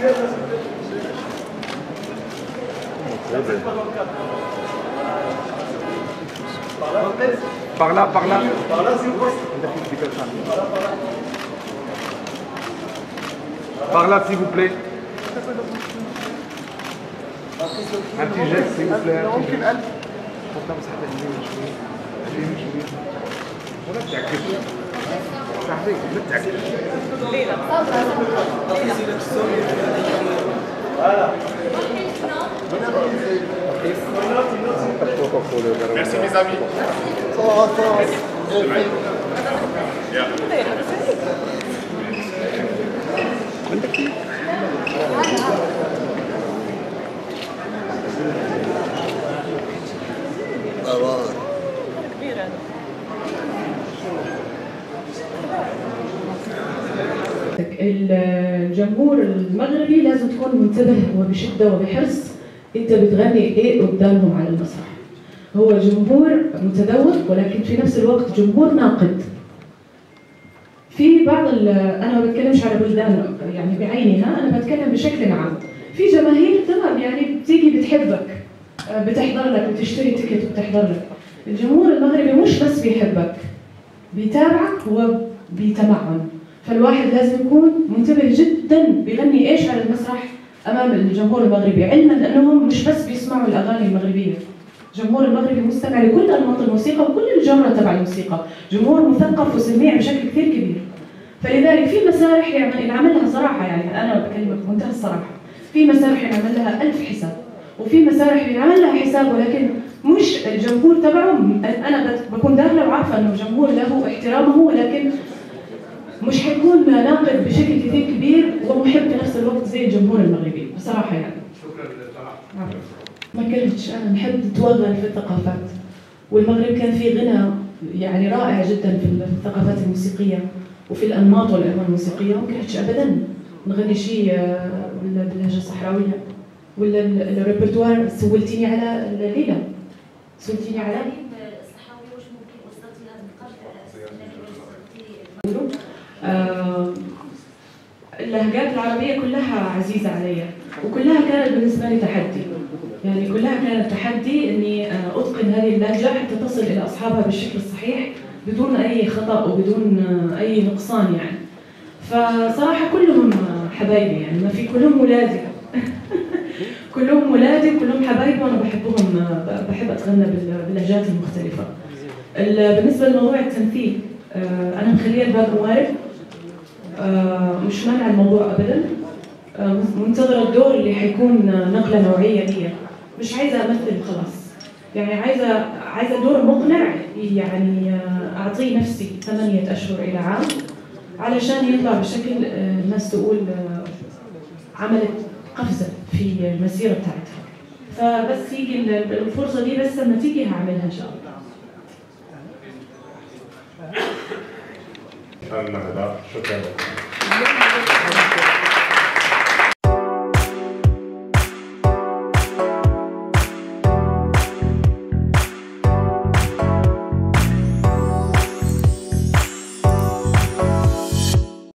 Par là, par là. Par là, s'il vous plaît. Un petit geste, s'il vous plaît. un petit geste. ولا تعكس صاحبي ما تعكس Merci mes amis. الجمهور المغربي لازم تكون منتبه وبشدة وبحرص انت بتغني ايه قدامهم على المسرح هو جمهور متذوق ولكن في نفس الوقت جمهور ناقد في بعض ال- انا ما بتكلمش على بلدان يعني بعينها انا بتكلم بشكل عام في جماهير تمام يعني بتيجي بتحبك آه، بتحضر لك بتشتري تيكت وبتحضر لك الجمهور المغربي مش بس بيحبك بيتابعك وبيتمعن فالواحد لازم يكون منتبه جدا بيغني ايش على المسرح امام الجمهور المغربي علما انهم مش بس بيسمعوا الاغاني المغربيه الجمهور المغربي مستمع لكل انماط الموسيقى وكل الجمرة تبع الموسيقى جمهور مثقف وسميع بشكل كثير كبير فلذلك في مسارح يعمل ينعمل لها صراحه يعني انا بكلمك بمنتهى الصراحه في مسارح ينعمل لها ألف حساب وفي مسارح ينعمل لها حساب ولكن مش الجمهور تبعه انا بت- بكون داخله وعارفه انه الجمهور له احترامه ولكن مش حيكون ناقد بشكل كثير كبير ومحب في نفس الوقت زي الجمهور المغربي بصراحه يعني ما كنتش انا نحب نتوغل في الثقافات والمغرب كان فيه غنى يعني رائع جدا في الثقافات الموسيقيه وفي الانماط والالوان الموسيقيه ما كنتش ابدا نغني شيء آه، بال- باللهجه الصحراويه ولا ال- الريpertoire سولتيني على الليله سولتيني على الصحراوي واش ممكن وصلتي لهذا النقاش آه، اللهجات العربية كلها عزيزة علي وكلها كانت بالنسبة لي تحدي يعني كلها كانت تحدي اني آه، اتقن هذه اللهجة حتى تصل الى اصحابها بالشكل الصحيح بدون اي خطأ وبدون آه، اي نقصان يعني فصراحة كلهم آه، حبايبي يعني ما في كلهم ولادي كلهم ولادي وكلهم حبايبي وانا بحبهم آه، بحب اتغنى بال- باللهجات المختلفة ال- بالنسبة لموضوع التمثيل آه، انا مخليه الباب موارد آه، مش مانع الموضوع ابدا آه، منتظره الدور اللي حيكون آه، نقله نوعيه لي مش عايزه امثل خلاص يعني عايزه عايزه دور مقنع يعني آه، اعطيه نفسي ثمانيه اشهر الى عام علشان يطلع بشكل آه، الناس تقول آه، عملت قفزه في المسيره بتاعتها فبس يجي ال- الفرصه دي بس لما تيجي هعملها ان شاء الله النهضة شكرا لك